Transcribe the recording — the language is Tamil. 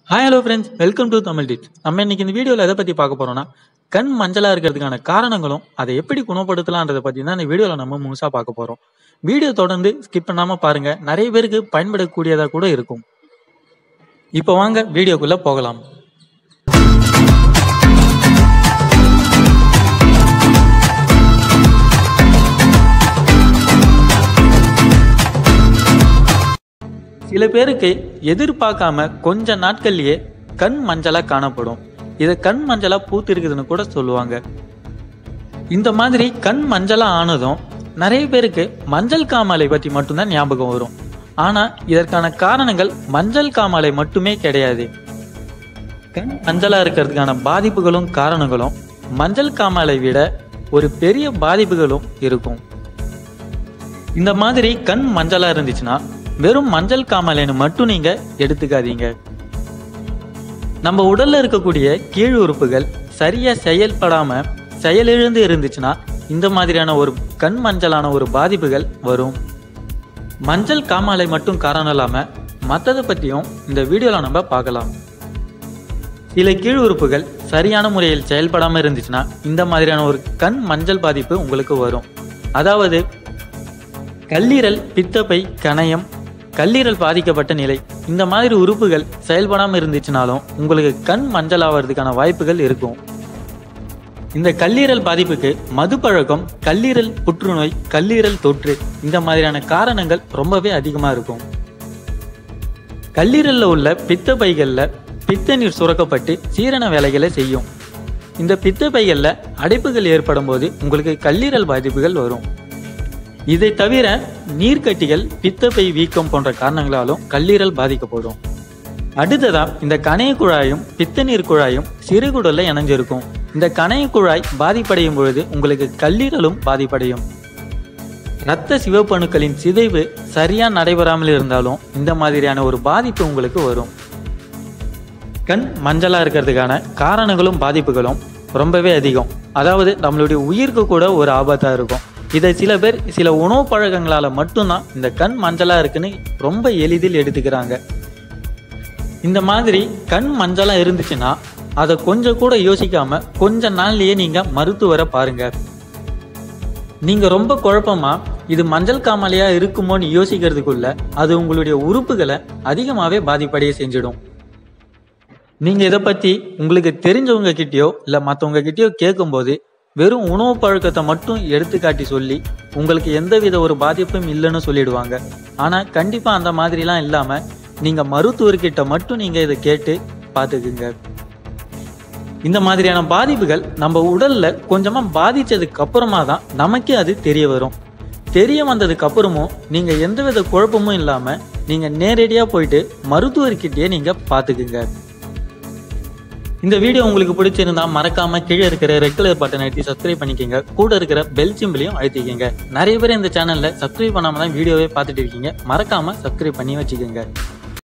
hi hello friends welcome to Tamil tips நம்ம இன்னைக்கு இந்த வீடியோவில் எதை பற்றி பார்க்க போறோம்னா கண் மஞ்சளாக இருக்கிறதுக்கான காரணங்களும் அதை எப்படி குணப்படுத்தலான்றதை பற்றி தான் இந்த வீடியோவில் நம்ம முழுசாக பார்க்க போகிறோம் வீடியோ தொடர்ந்து ஸ்கிப் பண்ணாமல் பாருங்க நிறைய பேருக்கு பயன்படக்கூடியதாக கூட இருக்கும் இப்போ வாங்க வீடியோக்குள்ளே போகலாம் சில பேருக்கு எதிர்பார்க்காம கொஞ்ச நாட்கள்லயே கண் மஞ்சளா காணப்படும் இதை கண் மஞ்சளா பூத்து இருக்குதுன்னு கூட சொல்லுவாங்க இந்த மாதிரி கண் மஞ்சளா ஆனதும் நிறைய பேருக்கு மஞ்சள் காமாலை பத்தி மட்டும்தான் ஞாபகம் வரும் ஆனா இதற்கான காரணங்கள் மஞ்சள் காமாலை மட்டுமே கிடையாது கண் மஞ்சளா இருக்கிறதுக்கான பாதிப்புகளும் காரணங்களும் மஞ்சள் காமாலை விட ஒரு பெரிய பாதிப்புகளும் இருக்கும் இந்த மாதிரி கண் மஞ்சளா இருந்துச்சுன்னா வெறும் மஞ்சள் காமாலைன்னு மட்டும் நீங்க எடுத்துக்காதீங்க நம்ம உடல்ல இருக்கக்கூடிய கீழ் உறுப்புகள் சரியா செயல்படாம செயலிழந்து இருந்துச்சுன்னா இந்த மாதிரியான ஒரு கண் மஞ்சளான ஒரு பாதிப்புகள் வரும் மஞ்சள் காமாலை மட்டும் காரணம் இல்லாம மற்றதை பற்றியும் இந்த வீடியோல நம்ம பார்க்கலாம் சில கீழ் உறுப்புகள் சரியான முறையில் செயல்படாம இருந்துச்சுன்னா இந்த மாதிரியான ஒரு கண் மஞ்சள் பாதிப்பு உங்களுக்கு வரும் அதாவது கல்லீரல் பித்தப்பை கணையம் கல்லீரல் பாதிக்கப்பட்ட நிலை இந்த மாதிரி உறுப்புகள் செயல்படாம இருந்துச்சுனாலும் உங்களுக்கு கண் மஞ்சள் ஆவறதுக்கான வாய்ப்புகள் இருக்கும் இந்த கல்லீரல் பாதிப்புக்கு மது பழக்கம் கல்லீரல் புற்றுநோய் கல்லீரல் தொற்று இந்த மாதிரியான காரணங்கள் ரொம்பவே அதிகமா இருக்கும் கல்லீரல்ல உள்ள பித்த பைகள்ல பித்த நீர் சுரக்கப்பட்டு சீரண வேலைகளை செய்யும் இந்த பித்த பைகள்ல அடைப்புகள் ஏற்படும் போது உங்களுக்கு கல்லீரல் பாதிப்புகள் வரும் இதை தவிர நீர்க்கட்டிகள் பித்தப்பை வீக்கம் போன்ற காரணங்களாலும் கல்லீரல் பாதிக்கப்படும் அடுத்ததா இந்த கணைய குழாயும் பித்த நீர் குழாயும் சிறுகுடல்ல இணைஞ்சிருக்கும் இந்த கணைய குழாய் பாதிப்படையும் பொழுது உங்களுக்கு கல்லீரலும் பாதிப்படையும் இரத்த சிவப்பணுக்களின் சிதைவு சரியா நடைபெறாமல் இருந்தாலும் இந்த மாதிரியான ஒரு பாதிப்பு உங்களுக்கு வரும் கண் மஞ்சளா இருக்கிறதுக்கான காரணங்களும் பாதிப்புகளும் ரொம்பவே அதிகம் அதாவது நம்மளுடைய உயிருக்கு கூட ஒரு ஆபத்தா இருக்கும் இதை சில பேர் சில உணவு பழக்கங்களால மட்டும்தான் இந்த கண் மஞ்சளா இருக்குன்னு ரொம்ப எளிதில் எடுத்துக்கிறாங்க இந்த மாதிரி கண் மஞ்சளா இருந்துச்சுன்னா அதை கொஞ்சம் கூட யோசிக்காம கொஞ்ச நாள்லயே நீங்க மருத்துவரை பாருங்க நீங்க ரொம்ப குழப்பமா இது மஞ்சள் காமாலையா இருக்குமோன்னு யோசிக்கிறதுக்குள்ள அது உங்களுடைய உறுப்புகளை அதிகமாவே பாதிப்படைய செஞ்சிடும் நீங்க இதை பத்தி உங்களுக்கு தெரிஞ்சவங்க கிட்டயோ இல்ல மத்தவங்க கிட்டயோ கேட்கும்போது வெறும் உணவு பழக்கத்தை மட்டும் எடுத்துக்காட்டி சொல்லி உங்களுக்கு எந்தவித ஒரு பாதிப்பும் இல்லைன்னு சொல்லிடுவாங்க ஆனா கண்டிப்பா அந்த மாதிரிலாம் இல்லாம நீங்க மருத்துவர்கிட்ட மட்டும் நீங்க இதை கேட்டு பார்த்துக்குங்க இந்த மாதிரியான பாதிப்புகள் நம்ம உடல்ல கொஞ்சமா பாதிச்சதுக்கு அப்புறமா தான் நமக்கே அது தெரிய வரும் தெரிய வந்ததுக்கு அப்புறமும் நீங்க எந்தவித குழப்பமும் இல்லாம நீங்க நேரடியா போயிட்டு மருத்துவர்கிட்டயே நீங்க பாத்துக்குங்க இந்த வீடியோ உங்களுக்கு பிடிச்சிருந்தா மறக்காம கீழே இருக்கிற ரெட் கலர் பட்டன் அழுத்தி சப்ஸ்கிரைப் பண்ணிக்கோங்க கூட இருக்கிற பெல் சிம்பிளையும் அழுத்திக்கங்க நிறைய பேர் இந்த சேனல்ல சப்ஸ்கிரைப் பண்ணாம தான் வீடியோவே பார்த்துட்டு இருக்கீங்க மறக்காம சப்ஸ்கிரைப் பண்ணி வச்சுக்கோங்க